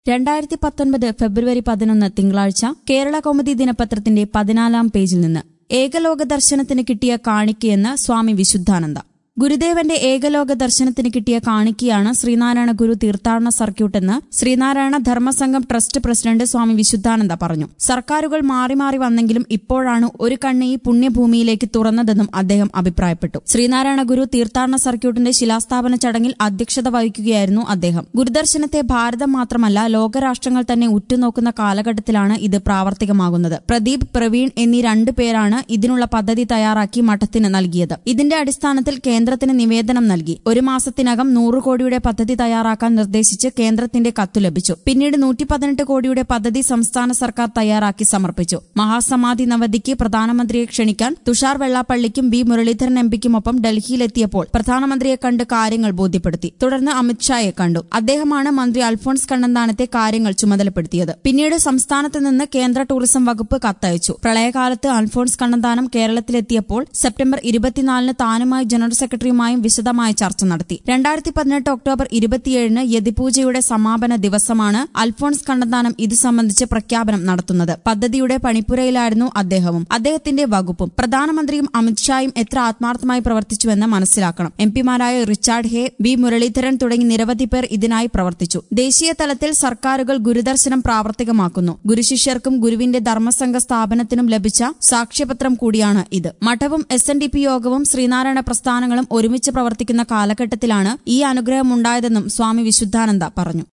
രണ്ടായിരത്തി പത്തൊൻപത് ഫെബ്രുവരി പതിനൊന്ന് തിങ്കളാഴ്ച കേരള കൗമുദി ദിനപത്രത്തിന്റെ പതിനാലാം പേജിൽ നിന്ന് ഏകലോക ദർശനത്തിന് കിട്ടിയ കാണിക്കയെന്ന് സ്വാമി വിശുദ്ധാനന്ദ ഗുരുദേവന്റെ ഏകലോക ദർശനത്തിന് കിട്ടിയ കാണിക്കയാണ് ശ്രീനാരായണ ഗുരു തീർത്ഥാടന സർക്യൂട്ടെന്ന് ശ്രീനാരായണ ധർമ്മസംഘം ട്രസ്റ്റ് പ്രസിഡന്റ് സ്വാമി വിശുദ്ധാനന്ദ പറഞ്ഞു സർക്കാരുകൾ മാറി മാറി വന്നെങ്കിലും ഇപ്പോഴാണ് ഒരു കണ്ണ് ഈ പുണ്യഭൂമിയിലേക്ക് തുറന്നതെന്നും അദ്ദേഹം അഭിപ്രായപ്പെട്ടു ശ്രീനാരായണ ഗുരു തീർത്ഥാടന സർക്യൂട്ടിന്റെ ശിലാസ്ഥാപന ചടങ്ങിൽ അധ്യക്ഷത വഹിക്കുകയായിരുന്നു അദ്ദേഹം ഗുരുദർശനത്തെ ഭാരതം മാത്രമല്ല ലോകരാഷ്ട്രങ്ങൾ തന്നെ ഉറ്റുനോക്കുന്ന കാലഘട്ടത്തിലാണ് ഇത് പ്രാവർത്തികമാകുന്നത് പ്രദീപ് പ്രവീൺ എന്നീ രണ്ടു പേരാണ് ഇതിനുള്ള പദ്ധതി തയ്യാറാക്കി മഠത്തിന് നൽകിയത് ഇതിന്റെ അടിസ്ഥാനത്തിൽ കേന്ദ്രത്തിന് നിവേദനം നൽകി ഒരു മാസത്തിനകം നൂറ് കോടിയുടെ പദ്ധതി തയ്യാറാക്കാൻ നിർദ്ദേശിച്ച് കേന്ദ്രത്തിന്റെ കത്തു ലഭിച്ചു പിന്നീട് നൂറ്റി പതിനെട്ട് കോടിയുടെ പദ്ധതി സംസ്ഥാന സർക്കാർ തയ്യാറാക്കി സമർപ്പിച്ചു മഹാസമാധി നവതിക്ക് പ്രധാനമന്ത്രിയെ ക്ഷണിക്കാൻ തുഷാർ വെള്ളാപ്പള്ളിക്കും ബി മുരളീധരൻ എംപിക്കുമൊപ്പം ഡൽഹിയിലെത്തിയപ്പോൾ പ്രധാനമന്ത്രിയെ കണ്ട് കാര്യങ്ങൾ ബോധ്യപ്പെടുത്തി തുടർന്ന് അമിത്ഷായെ കണ്ടു അദ്ദേഹമാണ് മന്ത്രി അൽഫോൺസ് കണ്ണന്താനത്തെ കാര്യങ്ങൾ ചുമതലപ്പെടുത്തിയത് പിന്നീട് സംസ്ഥാനത്ത് നിന്ന് കേന്ദ്ര ടൂറിസം വകുപ്പ് കത്തയച്ചു പ്രളയകാലത്ത് അൽഫോൺസ് കണ്ണന്താനം കേരളത്തിലെത്തിയപ്പോൾ സെപ്റ്റംബർ ഇരുപത്തിനാലിന് താനുമായി ജനറൽ സെക്രട്ടറിയുമായും വിശദമായ ചർച്ച നടത്തി രണ്ടായിരത്തി പതിനെട്ട് ഒക്ടോബർ ഇരുപത്തിയേഴിന് യതിപൂജയുടെ സമാപന ദിവസമാണ് അൽഫോൺസ് കണ്ണന്താനം ഇത് സംബന്ധിച്ച് പ്രഖ്യാപനം നടത്തുന്നത് പദ്ധതിയുടെ പണിപ്പുരയിലായിരുന്നു അദ്ദേഹവും അദ്ദേഹത്തിന്റെ വകുപ്പും പ്രധാനമന്ത്രിയും അമിത്ഷായും എത്ര ആത്മാർത്ഥമായി പ്രവർത്തിച്ചുവെന്ന് മനസ്സിലാക്കണം എംപിമാരായ റിച്ചാർഡ് ഹേ ബി മുരളീധരൻ തുടങ്ങി നിരവധി പേർ ഇതിനായി പ്രവർത്തിച്ചു ദേശീയ തലത്തിൽ സർക്കാരുകൾ ഗുരുദർശനം പ്രാവർത്തികമാക്കുന്നു ഗുരുശിഷ്യർക്കും ഗുരുവിന്റെ ധർമ്മസംഘ സ്ഥാപനത്തിനും ലഭിച്ച സാക്ഷ്യപത്രം കൂടിയാണ് ഇത് മഠവും എസ് എൻ ഡി പി യോഗവും ശ്രീനാരായണ പ്രസ്ഥാനങ്ങളും ഒരുമിച്ച് പ്രവർത്തിക്കുന്ന കാലഘട്ടത്തിലാണ് ഈ അനുഗ്രഹമുണ്ടായതെന്നും സ്വാമി വിശുദ്ധാനന്ദ പറഞ്ഞു